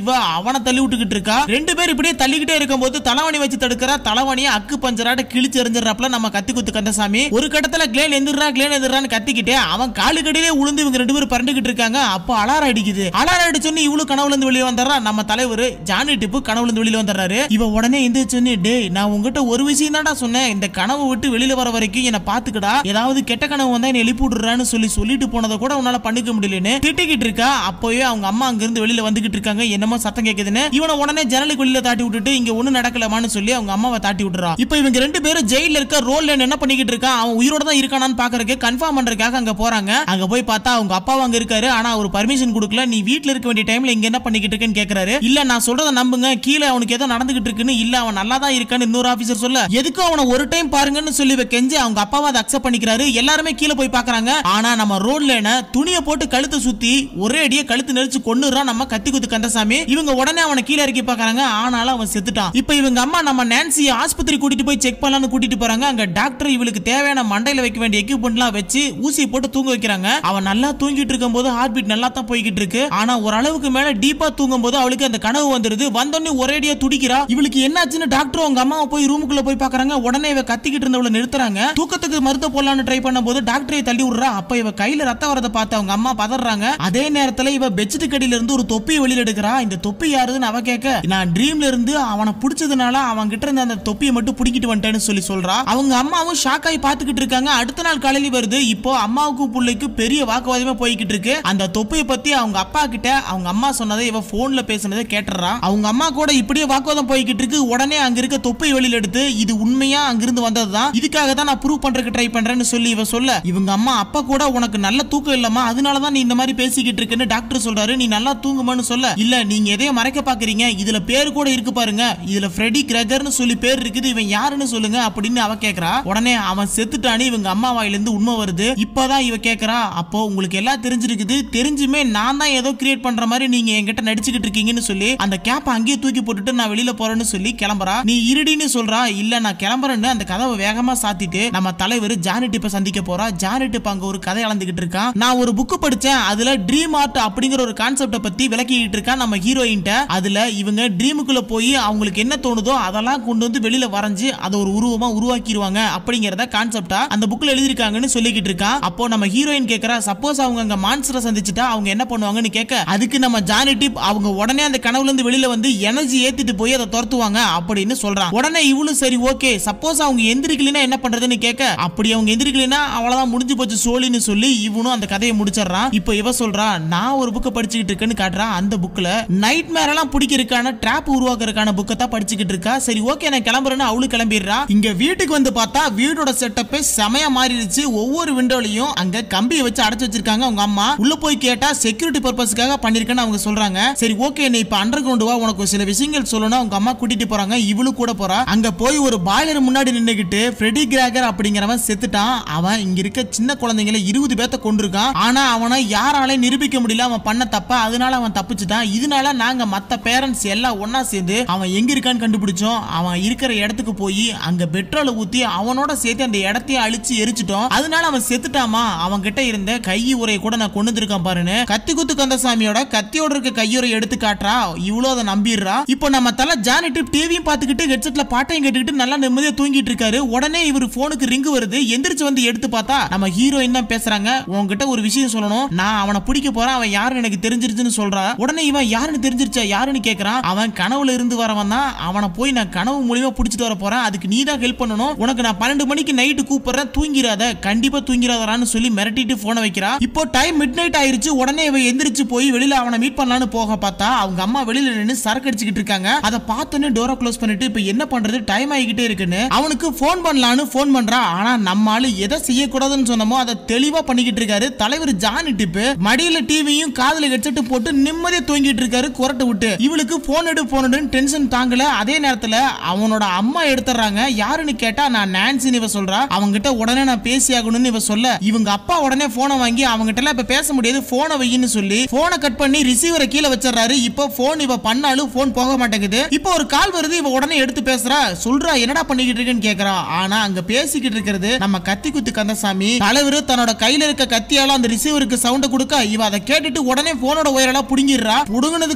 இவ அவனை தள்ளி விட்டுக்கிட்டு இருக்கா ரெண்டு பேர் இப்படியே தள்ளிக்கிட்டே இருக்கும்போது தலைவணி வச்சு தடுக்கிறா தலைவணியை அக்கு பஞ்சராட்ட கிழிச்சு எறிஞ்சிடறாப்ல நம்ம கத்தி குத்து கந்தசாமி ஒரு கட்டத்துல கிளேன் எந்திரா கிளேன் எந்திரான்னு கத்திக்கிட்டே அவன் காலுக்கடியிலே உளுந்து இவங்க ரெண்டு பேரும் பரண்டுகிட்டு இருக்காங்க அப்போ அலாரம் அடிக்குது அலாரம் அடிச்சோன்னு இவ்வளவு கனவுல இருந்து வெளியே வந்துடுறா நம்ம தலைவர் ஜானி டிப்பு கனவுல இருந்து வெளியில வந்துடுறாரு இவ உடனே எந்திரிச்சோன்னு டேய் நான் உங்ககிட்ட ஒரு விஷயம் தான்டா சொன்னேன் இந்த கனவு விட்டு வெளியில வர வரைக்கும் என்ன பாத்துக்கடா ஏதாவது கெட்ட கனவு வந்தா என்ன எழுப்பி விடுறான்னு சொல்லி சொல்லிட்டு போனதை கூட உன்னால பண்ணிக்க முடியலன்னு திட்டிக்கிட்டு இருக்கா அப்போயே அவங்க அம்மா அங்க இருந்து வெளியில வந்துகிட்டு இருக்காங்க என்னமோ சத்தம் கேக்குதுன்னு இவனை உடனே ஜன்னலுக்கு வெளியில தாட்டி விட்டுட்டு இங்க ஒண்ணு நடக்கலமான்னு சொல்லி அவங்க அம்மாவை தாட்டி விட்டுறா இப்போ இவங்க ரெண்டு பேரும் ஜெயில இருக்க ரோல்ல என்ன பண்ணிக்கிட்டு இருக்கான் அவன் உயிரோட தான் இருக்கானான்னு பாக்குறதுக்கு கன்ஃபார்ம் பண்றதுக்காக அங்க போறாங்க அங்க போய் பார்த்தா அவங்க அப்பா அங்க இருக்காரு ஆனா அவர் பர்மிஷன் கொடுக்கல நீ வீட்ல இருக்க வேண்டிய டைம்ல இங்க என்ன பண்ணிக்கிட்டு இருக்கேன்னு கேக்குறாரு இல்ல நான் சொல்றத நம்புங்க கீழே அவனுக்கு ஏதோ நடந்துகிட்டு இருக்குன்னு இல்ல அவன் நல்லா தான் இருக்கான்னு இன்னொரு ஆபீசர் சொல்ல எதுக்கும் அவனை ஒரு டைம் பாருங்கன்னு சொல்லி இவ கெஞ்சி அவங்க அப்பாவை அதை அக்செப்ட் பண்ணிக்கிறாரு எல்லாருமே கீழே போய் பாக்குறாங்க ஆனா நம்ம ரோட்ல துணியை போட்டு கழுத்தை சுத்தி ஒரே அடியே கழுத்து நெரிச்சு கொன்னுறான் நம்ம கத்தி குத்து கந்தசாமி இவங்க உடனே அவனை கீழே இறக்கி பாக்குறாங்க ஆனாலும் அவன் செத்துட்டான் இப்போ இவங்க அம்மா நம்ம நான்சியை ஆஸ்பத்திரி கூட்டிட்டு போய் செக் பண்ணலாம்னு கூட்டிட்டு போறாங்க அங்க டாக்டர் இவளுக்கு தேவையான மண்டையில வைக்க வேண்டிய எக்யூப்மெண்ட்லாம் வச்சு ஊசி போட்டு தூங்க வைக்கிறாங்க அவன் நல்லா தூங்கிட்டு இருக்கும்போது ஹார்ட் பீட் நல்லா தான் போய்கிட்டு இருக்கு ஆனா ஒரு அளவுக்கு மேல டீப்பா தூங்கும் போது அவளுக்கு அந்த கனவு வந்துருது வந்தோடனே ஒரேடியா துடிக்கிறா இவளுக்கு என்னாச்சுன்னு டாக்டர் அவங்க அம்மாவை போய் ரூமுக்குள்ள போய் பாக்குறாங்க உடனே இவ கத்திக்கிட்டு இருந்தவளை நிறுத்துறாங்க தூக்கத்துக்கு மருத்துவ போடலாம்னு ட்ரை பண்ணும்போது டாக்டரை தள்ளி விடுறா அப்ப இவ கையில ரத்தம் வரதை பார்த்து அவங்க அம்மா பதறாங்க அதே நேரத்துல இவ பெட்ஷீட் கடியில இருந்து ஒரு தொப்பியை வெளியில எடுக்கிறா இந்த தொப்பி யாருன்னு அவ கேட்க நான் ட்ரீம்ல இருந்து அவனை பிடிச்சதுனால அவன் கிட்ட இருந்த அந்த தொப்பியை மட்டும் பிடிக்கிட்டு வந்துட்டேன்னு சொல்லி சொல்றா அவங்க அம்மாவும் ஷாக் ஆகி பாத்துக்கிட்டு இருக்காங்க அடுத்த நாள் காலையில வருது இப்போ அம்மாவுக்கும் பிள்ளைக்கும் பெரிய வாக்குவாதமே போய்கிட்டு இருக்கு அந்த தொப்பியை பத்தி அவங்க அப்பா கிட்ட அவங்க அம்மா சொன்னதை இவ போன்ல பேசுனதை கேட்டுறா அவங்க அம்மா கூட இப்படியே வாக்குவாதம் போய்கிட்டு இருக்கு உடனே அங்க இருக்க தொப்பியை வெளியில எடுத்து இது உண்மையா அங்கிருந்து வந்ததுதான் இதுக்காக தான் நான் ப்ரூவ் பண்றதுக்கு ட்ரை பண்றேன்னு சொல்லி இவ சொல்ல இவங்க அம்மா அப்பா கூட உனக்கு நல்ல தூக்கம் இல்லம்மா அதனாலதான் நீ இந்த மாதிரி பேசிக்கிட்டு இருக்குன்னு டாக்டர் சொல்றாரு நீ நல்லா தூங்குமான்னு சொல்ல இல்ல நீங்க எதையும் மறைக்க பாக்குறீங்க இதுல பேர் கூட இருக்கு பாருங்க இதுல ஃப்ரெடி கிரகர்னு சொல்லி பேர் இருக்குது இவன் யாருன்னு சொல்லுங்க அப்படின்னு அவ கேக்குறா உடனே அவன் செத்துட்டானு இவங்க அம்மா வாயில இருந்து உண்மை வருது இப்பதான் இவ கேக்குறா அப்போ உங்களுக்கு எல்லாம் தெரிஞ்சிருக்குது தெரிஞ்சுமே நான் தான் ஏதோ கிரியேட் பண்ற மாதிரி நீங்க என்கிட்ட நடிச்சுக்கிட்டு இருக்கீங்கன்னு சொல்லி அந்த கேப்பை அங்கேயே தூக்கி போட்டுட்டு நான் வெளியில போறேன்னு சொல்லி கிளம்புறா நீ இருடின்னு சொல்றா இல்ல நான் கிளம்புறேன்னு அந்த கதவை வேகமா சாத்திட்டு நம்ம தலைவர் ஜானி டிப்ப சந்திக்க போறா ஜானி டிப் அங்க ஒரு கதை அளந்துகிட்டு இருக்கான் நான் ஒரு புக் படிச்சேன் அதுல ட்ரீம் ஆர்ட் அப்படிங்கிற ஒரு கான்செப்ட பத்தி விளக்கிட்டு இருக்கான் நம்ம ஹீரோயின்ட்ட அதுல இவங்க ட்ரீமுக்குள்ள போய் அவங்களுக்கு என்ன தோணுதோ அதெல்லாம் கொண்டு வந்து வெளியில வரைஞ்சு அதை ஒரு உருவமா உருவாக்கிடுவாங்க அப்படிங்கறத கான்செப்டா அந்த புக்ல எழுதிருக்காங்கன்னு சொல்லிக்கிட்டு இருக்கான் அப்போ நம்ம ஹீரோயின் கேக்குறா சப்போஸ் அவங்க அங்க மான்ஸ்டரை சந்திச்சுட்டா அவங்க என்ன பண்ணுவாங்கன்னு கேட்க அதுக்கு நம்ம ஜானி டிப் அவங்க உடனே அந்த கனவுல இருந்து வெளியில வந்து எனர்ஜி ஏத்திட்டு போய் அதை துரத்துவாங்க அப்படின்னு சொல்றான் உடனே இவளும் சரி ஓகே சப்போஸ் அவங்க எந்திரிக்கலைன்னா என்ன பண்றதுன்னு கேட்க அப்படி அவங்க எந்திரிக்கலைன்னா அவ்வளவுதான் முடிஞ்சு போச்சு சோழின்னு சொல்லி இவனும் அந்த கதையை முடிச்சிடுறான் இப்போ இவ சொல்றா நான் ஒரு புக்கை படிச்சுக்கிட்டு இருக்கேன்னு காட்டுறா அந்த புக்ல நைட் மேர் எல்லாம் பிடிக்கிறதுக்கான ட்ராப் உருவாக்குறதுக்கான புக்கை தான் படிச்சுக்கிட்டு இருக்கா சரி ஓகே நான் கிளம்புறேன்னு அவளும் கிளம்பிடுறா இங்க வீட்டுக்கு வந்து பார்த்தா வீடோட செட்டப்பே செமையா மாறிடுச்சு ஒவ்வொரு விண்டோலையும் அங்க கம்பியை வச்சு அடைச்சு வச்சிருக்காங்க அவங்க அம்மா உள்ள போய் கேட்டா செக்யூரிட்டி பர்பஸ்க்காக பண்ணிருக்கேன்னு அவங்க சொல்றாங்க சரி ஓகே நீ இப்ப அண்டர் கிரவுண்ட் வா உனக்கு ஒரு சில விஷயங்கள் சொல்லணும் அவங்க அம்மா கூட்டிட்டு போறாங்க இவளு கூட போறா அங்க போய் ஒரு பாய்லர் முன்னாடி நின்னுகிட்டு ஃப்ரெடி கிராகர் அப்படிங்கிறவன் செத்துட்டான் அவன் இங்க இருக்க சின்ன குழந்தைங்களை இருபது பேத்த கொண்டிருக்கான் ஆனா அவனை யாராலையும் நிரூபிக்க முடியல அவன் பண்ண தப்பா அதனால அவன் தப்பிச்சுட்டான் இதனால நாங்க மத்த பேரண்ட்ஸ் எல்லாம் ஒண்ணா சேர்ந்து அவன் எங்க இருக்கான்னு கண்டுபிடிச்சோம் அவன் இருக்கிற இடத்துக்கு போய் அங்க பெட்ரோலை ஊத்தி அவனோட சேர்த்து அந்த இடத்தையே அழிச்சு எரிச்சிட்டோம் அதனால அவன் செத்துட்டாமா அவன் கிட்ட இருந்த கை உரையை கூட நான் கொண்டு வந்திருக்கேன் பாருன்னு கத்தி குத்து கந்தசாமியோட கத்தியோட இருக்க கையுறை எடுத்து காட்டுறா இவ்வளவு அதை நம்பிடுறா இப்போ நம்ம தலை ஜானி டிப் டிவியும் பார்த்துக்கிட்டு ஹெட்செட்ல பாட்டையும் கேட்டுக்கிட்டு நல்லா நிம்மதியா தூங்கிட்டு இருக்காரு உடனே இவர் போனுக்கு ரிங்கு வருது எந்திரிச்சு வந்து எடுத்து பார்த்தா நம்ம ஹீரோயின் தான் பேசுறாங்க உன்கிட்ட ஒரு விஷயம் சொல்லணும் நான் அவனை பிடிக்க போறேன் அவன் யாருன்னு எனக்கு தெரிஞ்சிருச்சுன்னு சொல்றா உடனே இவன் யாருன்னு தெரிஞ்சிருச்சா யாருன்னு கேக்குறான் அவன் கனவுல இருந்து வரவன் தான் அவனை போய் நான் கனவு மூலியமா பிடிச்சிட்டு வர போறேன் அதுக்கு நீ தான் ஹெல்ப் பண்ணணும் உனக்கு நான் பன்னெண்டு மணிக்கு நைட்டு கூப்பிடுறேன் தூங்கிராத கண்டிப்பா தூங்கிராதரான்னு சொல்லி மிரட்டிட்டு போனை வைக்கிறா இப்போ டைம் மிட் நைட் ஆயிருச்சு உடனே இவன் எந்திரிச்சு போய் வெளியில அவனை மீட் பண்ணலான்னு போக பார்த்தா அவங்க அம்மா வெளியில நின்று சரக்கு அடிச்சுக்கிட்டு இருக்காங்க அதை பார்த்தோன்னே டோரை க்ளோஸ் பண்ணிட்டு இப்போ என்ன பண்றது டைம் ஆகிக்கிட்டே இருக்குன்னு அவனுக்கு ஃபோன் பண்ணலான்னு ஃபோன் பண்றா ஆனா நம்ம ஆளு எதை செய்யக்கூடாதுன்னு சொன்னமோ அதை தெளிவா பண்ணிக்கிட்டு இருக்காரு தலைவர் ஜானி டிப்பு மடியில டிவியும் காதுல ஹெட்செட் போட்டு நிம்மதியா தூங்கிட்டு இருக்காரு குரட்டை விட்டு இவளுக்கு போன் எடு போன் எடுன்னு டென்ஷன் தாங்கல அதே நேரத்துல அவனோட அம்மா எடுத்துறாங்க யாருன்னு கேட்டா நான் நான்சின்னு இவ சொல்றா அவங்க கிட்ட உடனே நான் பேசி ஆகணும்னு இவ சொல்ல இவங்க அப்பா உடனே போனை வாங்கி அவங்க கிட்ட எல்லாம் இப்ப பேச முடியாது போனை வையின்னு சொல்லி போனை கட் பண்ணி ரிசீவரை கீழே வச்சிடறாரு இப்போ போன் இவ பண்ணாலும் போன் போக மாட்டேங்குது இப்போ ஒரு கால் வருது இவ உடனே எடுத்து பேசுறா சொல்றா என்னடா பண்ணிக்கிட்டு இருக்கேன்னு கேக்குறா ஆனா அங்க பேசிக்கிட்டு இருக்கிறது நம்ம கத்தி குத்து கந்தசாமி தலைவர் தன்னோட கையில இருக்க கத்தியால அந்த ரிசீவருக்கு சவுண்ட் கொடுக்க இவ அதை கேட்டுட்டு உடனே போனோட ஒயரெல்லாம் புடுங்கிடுறா புடுங்கினதுக்கு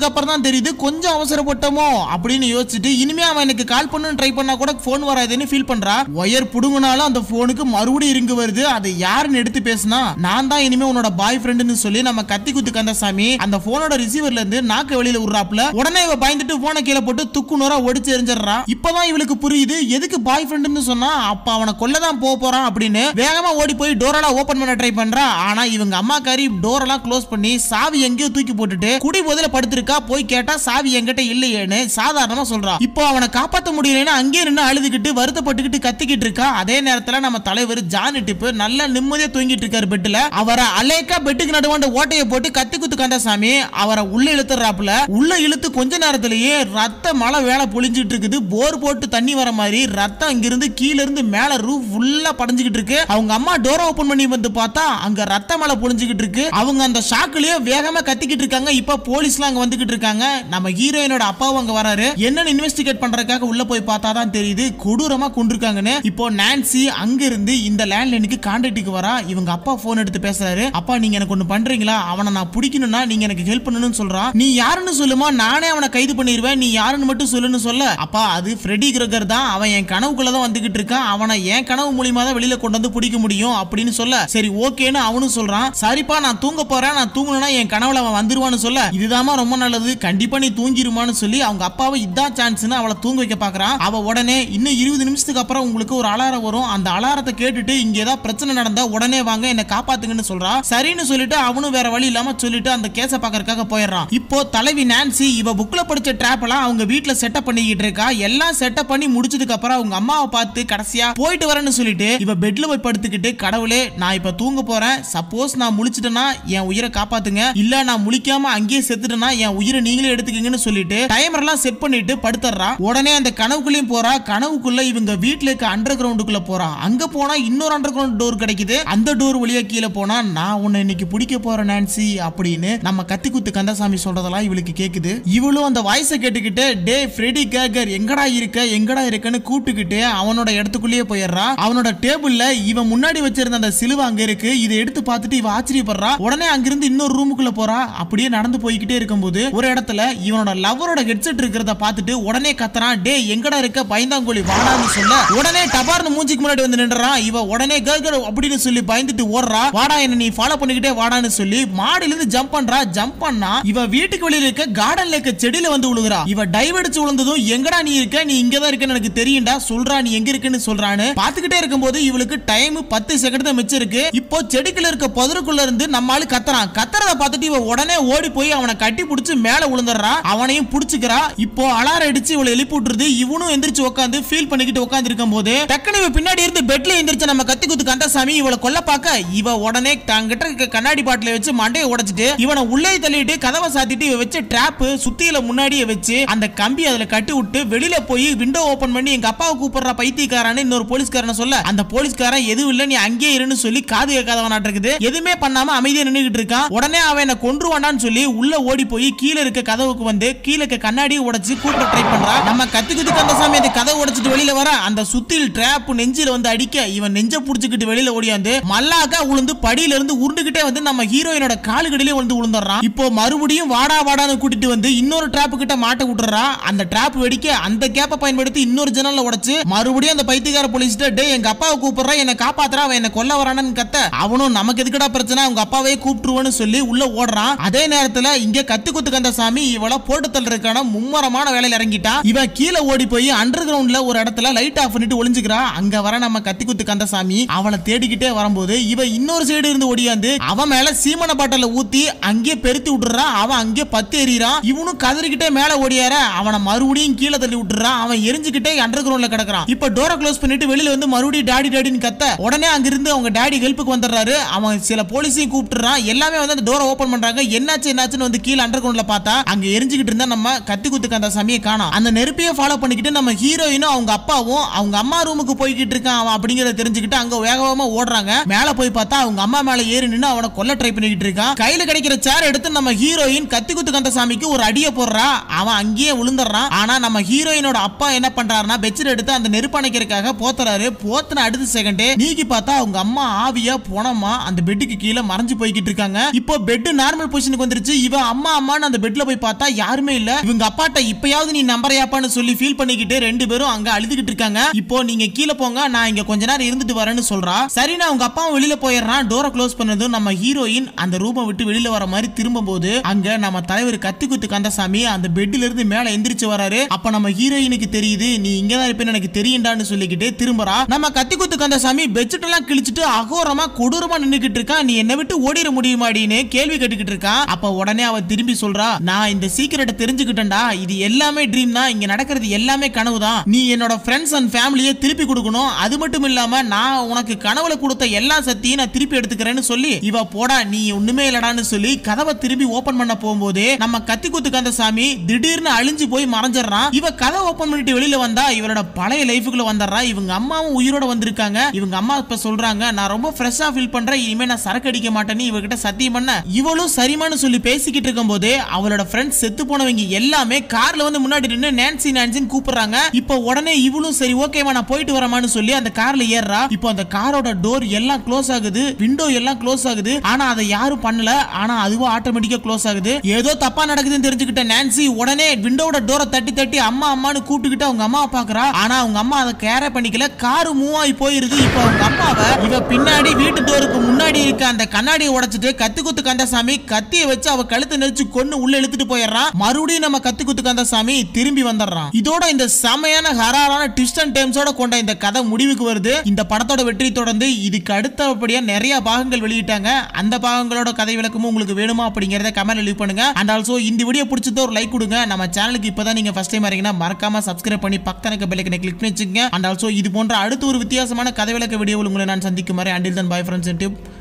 பார்த்ததுக்கு அப்புறம் தான் தெரியுது கொஞ்சம் அவசரப்பட்டோமோ அப்படின்னு யோசிச்சுட்டு இனிமே அவன் எனக்கு கால் பண்ணு ட்ரை பண்ணா கூட போன் வராதுன்னு ஃபீல் பண்றா ஒயர் புடுங்கினாலும் அந்த போனுக்கு மறுபடியும் இறங்கு வருது அதை யாருன்னு எடுத்து பேசினா நான் தான் இனிமே உன்னோட பாய் ஃப்ரெண்டுன்னு சொல்லி நம்ம கத்தி குத்து கந்தசாமி அந்த போனோட ரிசீவர்ல இருந்து நாக்கு வெளியில விடுறாப்ல உடனே இவ பயந்துட்டு போனை கீழே போட்டு துக்கு நூறா ஒடிச்சு எரிஞ்சிடறா இப்பதான் இவளுக்கு புரியுது எதுக்கு பாய் ஃப்ரெண்டுன்னு சொன்னா அப்ப அவனை கொல்லதான் போக போறான் அப்படின்னு வேகமா ஓடி போய் டோரெல்லாம் ஓபன் பண்ண ட்ரை பண்றா ஆனா இவங்க அம்மாக்காரி டோரெல்லாம் க்ளோஸ் பண்ணி சாவி எங்கேயோ தூக்கி போட்டுட்டு குடி போதில படுத்திருக்கா போய் கேட்டா சாவி என்கிட்ட இல்லையேன்னு சாதாரணமா சொல்றா இப்போ அவனை காப்பாத்த முடியலன்னு அங்கேயே நின்று அழுதுகிட்டு வருத்தப்பட்டுக்கிட்டு கத்திக்கிட்டு இருக்கா அதே நேரத்துல நம்ம தலைவர் ஜானி டிப்பு நல்லா நிம்மதியா தூங்கிட்டு இருக்காரு பெட்ல அவரை அலேக்கா பெட்டுக்கு நடுவாண்ட ஓட்டையை போட்டு கத்தி குத்து கந்தசாமி அவரை உள்ள இழுத்துறாப்புல உள்ள இழுத்து கொஞ்ச நேரத்திலேயே ரத்த மழை வேலை பொழிஞ்சிட்டு இருக்குது போர் போட்டு தண்ணி வர மாதிரி ரத்தம் இங்கிருந்து கீழ இருந்து மேல ரூஃப் ஃபுல்லா படைஞ்சுக்கிட்டு இருக்கு அவங்க அம்மா டோரை ஓபன் பண்ணி வந்து பார்த்தா அங்க ரத்த மழை பொழிஞ்சுக்கிட்டு இருக்கு அவங்க அந்த ஷாக்குலயே வேகமா கத்திக்கிட்டு இருக்காங்க இப்ப போலீஸ்லாம் அங்க வந்துகிட்டு இருக்காங்க நம்ம ஹீரோயினோட அப்பாவும் அங்க வராரு என்னன்னு இன்வெஸ்டிகேட் பண்றதுக்காக உள்ள போய் பார்த்தா தான் தெரியுது கொடூரமா கொண்டிருக்காங்கன்னு இப்போ நான்சி அங்க இருந்து இந்த லேண்ட்லைனுக்கு கான்டாக்டுக்கு வரா இவங்க அப்பா போன் எடுத்து பேசுறாரு அப்பா நீங்க எனக்கு ஒண்ணு பண்றீங்களா அவனை நான் பிடிக்கணும்னா நீங்க எனக்கு ஹெல்ப் பண்ணணும்னு சொல்றான் நீ யாருன்னு சொல்லுமா நானே அவனை கைது பண்ணிடுவேன் நீ யாருன்னு மட்டும் சொல்லுன்னு சொல்ல அப்பா அது ஃப்ரெடி கிரகர் தான் அவன் என் கனவுக்குள்ள தான் வந்துகிட்டு இருக்கான் அவனை என் கனவு மூலியமா தான் வெளியில கொண்டு வந்து பிடிக்க முடியும் அப்படின்னு சொல்ல சரி ஓகேன்னு அவனும் சொல்றான் சரிப்பா நான் தூங்க போறேன் நான் தூங்கணும்னா என் கனவுல அவன் வந்துருவான்னு சொல்ல இதுதாம்மா ரொம்ப நல்லது கண்டிப்பா நீ தூங்கிருமான்னு சொல்லி அவங்க அப்பாவை இதான் சான்ஸ்னு அவளை தூங்க வைக்க பாக்குறான் அவ உடனே இன்னும் இருபது நிமிஷத்துக்கு அப்புறம் உங்களுக்கு ஒரு அலாரம் வரும் அந்த அலாரத்தை கேட்டுட்டு இங்க ஏதாவது பிரச்சனை நடந்தா உடனே வாங்க என்ன காப்பாத்துங்கன்னு சொல்றா சரின்னு சொல்லிட்டு அவனும் வேற வழி இல்லாம சொல்லிட்டு அந்த கேஸ பாக்கறதுக்காக போயிடுறான் இப்போ தலைவி நான்சி இவ புக்ல படிச்ச ட்ராப் எல்லாம் அவங்க வீட்ல செட்டப் பண்ணிக்கிட்டு இருக்கா எல்லாம் செட்டப் பண்ணி முடிச்சதுக்கு அப்புறம் அவங்க அம்மாவை பார்த்து கடைசியா போயிட்டு வரேன்னு சொல்லிட்டு இவ பெட்ல போய் படுத்துக்கிட்டு கடவுளே நான் இப்ப தூங்க போறேன் சப்போஸ் நான் முழிச்சிட்டேன்னா என் உயிரை காப்பாத்துங்க இல்ல நான் முழிக்காம அங்கேயே செத்துட்டேன்னா என் உயிரை நீங்களே எடுத்துக்கங்கன்னு சொல்லிட்டு டைமர் எல்லாம் செட் பண்ணிட்டு படுத்துறா உடனே அந்த கனவுக்குள்ளேயும் போறா கனவுக்குள்ள இவங்க வீட்ல இருக்க அண்டர் கிரவுண்டுக்குள்ள போறா அங்க போனா இன்னொரு அண்டர் கிரவுண்ட் டோர் கிடைக்குது அந்த டோர் வழியா கீழே போனா நான் உன்னை இன்னைக்கு பிடிக்க போறேன் நான்சி அப்படின்னு நம்ம கத்தி குத்து கந்தசாமி சொல்றதெல்லாம் இவளுக்கு கேக்குது இவளும் அந்த வாய்ஸை கேட்டுக்கிட்டு டே ஃப்ரெடி கேகர் எங்கடா இருக்க எங்கடா இருக்கன்னு கூப்பிட்டுக்கிட்டு அவனோட இடத்துக்குள்ளேயே போயிடுறா அவனோட டேபிள்ல இவன் முன்னாடி வச்சிருந்த அந்த சிலுவை அங்க இருக்கு இதை எடுத்து பார்த்துட்டு இவ ஆச்சரியப்படுறா உடனே அங்கிருந்து இன்னொரு ரூமுக்குள்ள போறா அப்படியே நடந்து போய்கிட்டே இருக்கும்போது ஒரு இடத்துல இவனோட லவரோட ஹெட்செட் இருக்கிறத பார்த்துட்டு உடனே கத்துறான் டே எங்கடா இருக்க பயந்தாங்கோலி வாடான்னு சொல்ல உடனே டபார்னு மூஞ்சிக்கு முன்னாடி வந்து நின்றான் இவ உடனே கர்கர் அப்படின்னு சொல்லி பயந்துட்டு ஓடுறா வாடா என்ன நீ ஃபாலோ பண்ணிக்கிட்டே வாடான்னு சொல்லி மாடியில இருந்து ஜம்ப் பண்றா ஜம்ப் பண்ணா இவ வீட்டுக்கு வெளியில இருக்க கார்டன்ல இருக்க செடியில வந்து விழுகுறா இவ டைவ் அடிச்சு விழுந்ததும் எங்கடா நீ இருக்க நீ இங்க தான் இருக்கன்னு எனக்கு தெரியும்டா சொல்றா நீ எங்க இருக்குன்னு சொல்றான்னு பாத்துக்கிட்டே இருக்கும்போது இவளுக்கு டைம் பத்து செகண்ட் தான் மிச்சம் இருக்கு இப்போ செடிக்குள்ள இருக்க புதருக்குள்ள இருந்து நம்ம ஆளு கத்துறான் கத்துறத பார்த்துட்டு இவ உடனே ஓடி போய் அவனை கட்டி பிடிச்சு மேல விழுந்துடுறா அவனையும் புடிச்சுக்கிறா இப்போ அலாரம் அடிச்சு இவளை எழுப்பி விட்டுருது இவனும் எந்திரிச்சு உட்காந்து ஃபீல் பண்ணிக்கிட்டு உட்காந்து இருக்கும் போது டக்குனு இவ பின்னாடி இருந்து பெட்ல எந்திரிச்ச நம்ம கத்தி குத்து கந்தசாமி இவளை கொல்ல பார்க்க இவ உடனே தங்கிட்ட இருக்க கண்ணாடி பாட்டில வச்சு மண்டையை உடைச்சிட்டு இவனை உள்ளே தள்ளிட்டு கதவை சாத்திட்டு இவ வச்ச டிராப் சுத்தியில முன்னாடியே வச்சு அந்த கம்பி அதுல கட்டி விட்டு வெளியில போய் விண்டோ ஓபன் பண்ணி எங்க அப்பாவை கூப்பிடுற பைத்தியக்காரன்னு இன்னொரு போலீஸ்காரனை சொல்ல அந்த போலீஸ்காரன் எதுவும் இல்ல நீ அங்கேயே இருன்னு சொல்லி காது கேட்காதவனாட்டு இருக்குது எதுவுமே பண்ணாம அமைதியா நின்னுகிட்டு இருக்கான் உடனே அவன் என்ன கொன்றுவானான்னு சொல்லி உள்ள ஓடி போய் கீழே இருக்க கதவுக்கு வந்து கீழே இருக்க கண்ணாடியை உடைச்சு கூப்பிட ட்ரை பண்றா நம்ம கத்தி குத்தி கந்தசாமி அந்த கதவை உடைச்சிட்டு வெளியில வர அந்த சுத்தியில் டிராப் நெஞ்சில வந்து அடிக்க இவன் நெஞ்ச புடிச்சுக்கிட்டு வெளியில ஓடியாந்து மல்லாக்கா உளுந்து படியில இருந்து உருண்டுகிட்டே வந்து நம்ம ஹீரோயினோட காலுக்கடியிலே வந்து விழுந்துடுறான் இப்போ மறுபடியும் வாடா வாடான்னு கூட்டிட்டு வந்து இன்னொரு டிராப் கிட்ட மாட்ட விட்டுறா அந்த டிராப் வெடிக்க அந்த கேப்பை பயன்படுத்தி இன்னொரு ஜன்னல்ல உடைச்சு மறுபடியும் அந்த பைத்தியக்கார போலீஸ்ட்ட டே எங்க அப்பாவை கூப்பிடுறா என்ன காப்பாத்துறா அவன் என்ன கொல்ல வரானன்னு கத்த அவனும் நமக்கு எதுக்குடா பிரச்சனை அவங்க அப்பாவே கூப்பிட்டுருவோன்னு சொல்லி உள்ள ஓடுறான் அதே நேரத்துல இங்க கத்து குத்து கந்த சாமி இவள போட்டு தள்ளுறதுக்கான மும்மரமான வேலையில இறங்கிட்டா இவன் கீழே ஓடி போய் அண்டர் கிரவுண்ட்ல ஒரு இடத்துல லைட் ஆஃப் பண்ணிட்டு ஒளிஞ்சுக்கிறா அங்க வர நம்ம கத்தி குத்து கந்தசாமி அவளை தேடிக்கிட்டே வரும்போது இவ இன்னொரு சைடு இருந்து ஓடியாந்து அவன் மேல சீமன பாட்டில ஊத்தி அங்கேயே பெருத்தி விட்டுறான் அவன் அங்கேயே பத்து எறிறான் இவனும் கதறிக்கிட்டே மேல ஓடியார அவனை மறுபடியும் கீழே தள்ளி விட்டுறான் அவன் எரிஞ்சுக்கிட்டே அண்டர் கிரவுண்ட்ல கிடக்குறான் இப்ப டோரை க்ளோஸ் பண்ணிட்டு வெளியில வந்து மறுபடியும் டாடி டாடின்னு கத்த உடனே அங்கிருந்து அவங்க டாடி ஹெல்ப்புக்கு வந்துடுறாரு அவன் சில போலீஸையும் கூப்பிட்டுறான் எல்லாமே வந்து அந்த டோரை ஓபன் பண்றாங்க என்னாச்சு என்னாச்சுன்னு வந்து கீழே அண்டர் கிரவுண்ட்ல பார்த்தா அங்க எரிஞ்சுக்கிட்டு இருந்தா நம்ம கத்தி குத்துக்கு அந்த சமய காணோம் அந்த நெருப்பையே ஃபாலோ பண்ணிக்கிட்டு நம்ம ஹீரோயினும் அவங்க அப்பாவும் அவங்க அம்மா ரூமுக்கு போய்கிட்டு இருக்கான் அவன் அப்படிங்கறத தெரிஞ்சுக்கிட்டு அங்க வேக வேகமா ஓடுறாங்க மேல போய் பார்த்தா அவங்க அம்மா மேல ஏறி நின்னு அவனை கொல்ல ட்ரை பண்ணிக்கிட்டு இருக்கான் கையில கிடைக்கிற சேர் எடுத்து நம்ம ஹீரோயின் கத்தி குத்து கந்தசாமிக்கு ஒரு அடிய போடுறா அவன் அங்கேயே விழுந்துடுறான் ஆனா நம்ம ஹீரோயினோட அப்பா என்ன பண்றாருன்னா பெட்ஷீட் எடுத்து அந்த நெருப்பு அணைக்கிறதுக்காக போத்துறாரு போத்துன அடுத்த செகண்ட் நீக்கி பார்த்தா அவங்க அம்மா ஆவியா போனமா அந்த பெட்டுக்கு கீழே மறைஞ்சு போய்கிட்டு இருக்காங்க இப்போ பெட் நார்மல் பொசிஷனுக்கு வந்துருச்சு இவ அம்மா அம்மான்னு அந்த அந்த பெட்ல போய் பார்த்தா யாருமே இல்ல இவங்க அப்பாட்ட இப்பயாவது நீ நம்பரையாப்பான்னு சொல்லி ஃபீல் பண்ணிக்கிட்டு ரெண்டு பேரும் அங்க அழுதுகிட்டு இருக்காங்க இப்போ நீங்க கீழே போங்க நான் இங்க கொஞ்ச நேரம் இருந்துட்டு வரேன்னு சொல்றா சரி நான் உங்க அப்பாவும் வெளியில போயிடுறான் டோரை க்ளோஸ் பண்ணதும் நம்ம ஹீரோயின் அந்த ரூமை விட்டு வெளியில வர மாதிரி திரும்பும் போது அங்க நம்ம தலைவர் கத்தி குத்து கந்தசாமி அந்த பெட்ல இருந்து மேல எந்திரிச்சு வராரு அப்ப நம்ம ஹீரோயினுக்கு தெரியுது நீ இங்கதான் இருப்பேன்னு எனக்கு தெரியுண்டான்னு சொல்லிக்கிட்டு திரும்புறா நம்ம கத்தி குத்து கந்தசாமி பெட்ஷீட் எல்லாம் கிழிச்சிட்டு அகோரமா கொடூரமா நின்னுக்கிட்டு இருக்கான் நீ என்னை விட்டு ஓடிட முடியுமாடின்னு கேள்வி கேட்டுக்கிட்டு இருக்கான் அப்ப உடனே அவ திரும்பி சொல்றா நான் இந்த சீக்கிரட்டை தெரிஞ்சுக்கிட்டேன்டா இது எல்லாமே ட்ரீம் தான் இங்க நடக்கிறது எல்லாமே கனவு தான் நீ என்னோட ஃப்ரெண்ட்ஸ் அண்ட் ஃபேமிலியை திருப்பி கொடுக்கணும் அது மட்டும் இல்லாம நான் உனக்கு கனவுல கொடுத்த எல்லா சக்தியும் நான் திருப்பி எடுத்துக்கிறேன்னு சொல்லி இவ போடா நீ ஒண்ணுமே இல்லடான்னு சொல்லி கதவை திருப்பி ஓபன் பண்ண போகும்போது நம்ம கத்தி குத்து கந்தசாமி திடீர்னு அழிஞ்சு போய் மறைஞ்சிடறான் இவ கதை ஓபன் பண்ணிட்டு வெளியில வந்தா இவளோட பழைய லைஃபுக்குள்ள வந்துடுறா இவங்க அம்மாவும் உயிரோட வந்திருக்காங்க இவங்க அம்மா இப்ப சொல்றாங்க நான் ரொம்ப ஃப்ரெஷ்ஷா ஃபீல் பண்றேன் இனிமே நான் சரக்கு அடிக்க மாட்டேன்னு இவகிட்ட சத்தியம் பண்ண இவளும் சரிமான்னு சொல்லி பேசிக்கிட்டு இருக்கும்போது அவளோட ஃப்ரெண்ட்ஸ் செத்து போனவங்க எல்லாமே கார்ல வந்து முன்னாடி நின்று நான்சி நான்சின்னு கூப்பிடுறாங்க இப்போ உடனே இவளும் சரி ஓகேவா நான் போயிட்டு வரமான்னு சொல்லி அந்த கார்ல ஏறுறா இப்போ அந்த காரோட டோர் எல்லாம் க்ளோஸ் ஆகுது விண்டோ எல்லாம் க்ளோஸ் ஆகுது ஆனா அதை யாரும் பண்ணல ஆனா அதுவும் ஆட்டோமேட்டிக்கா க்ளோஸ் ஆகுது ஏதோ தப்பா நடக்குதுன்னு தெரிஞ்சுக்கிட்ட நான்சி உடனே விண்டோட டோரை தட்டி தட்டி அம்மா அம்மான்னு கூப்பிட்டுக்கிட்டு அவங்க அம்மாவை பாக்குறா ஆனா அவங்க அம்மா அதை கேரே பண்ணிக்கல காரு மூவ் ஆகி போயிருது இப்போ அவங்க அம்மாவை இவ பின்னாடி வீட்டு டோருக்கு முன்னாடி இருக்க அந்த கண்ணாடியை உடைச்சிட்டு கத்தி குத்து கந்தசாமி கத்தியை வச்சு அவ கழுத்தை நெரிச்சு கொன்னு உள்ள இழுத்துட்டு போயிடுறான் மறுபடியும் நம்ம கத்தி குத்து கந்தசாமி திரும்பி வந்துடுறான் இதோட இந்த செமையான ஹராரான ட்விஸ்ட் அண்ட் டேம்ஸோட கொண்ட இந்த கதை முடிவுக்கு வருது இந்த படத்தோட வெற்றி தொடர்ந்து இதுக்கு அடுத்தபடியா நிறைய பாகங்கள் வெளியிட்டாங்க அந்த பாகங்களோட கதை விளக்கமும் உங்களுக்கு வேணுமா அப்படிங்கறத கமெண்ட் லீவ் பண்ணுங்க அண்ட் ஆல்சோ இந்த வீடியோ பிடிச்சதோ ஒரு லைக் கொடுங்க நம்ம சேனலுக்கு இப்பதான் நீங்க ஃபர்ஸ்ட் டைம் வரீங்கன்னா மறக்காம சப்ஸ்கிரைப் பண்ணி பக்கத்துல இருக்க பெல்லைக்கனை கிளிக் பண்ணி வச்சுக்கோங்க அண்ட் ஆல்சோ இது போன்ற அடுத்த ஒரு வித்தியாசமான கதை விளக்க வீடியோவில் உங்களை நான் சந்திக்கும் வரை அண்டில் தன் பாய் ஃப்ரெண்ட்ஸ்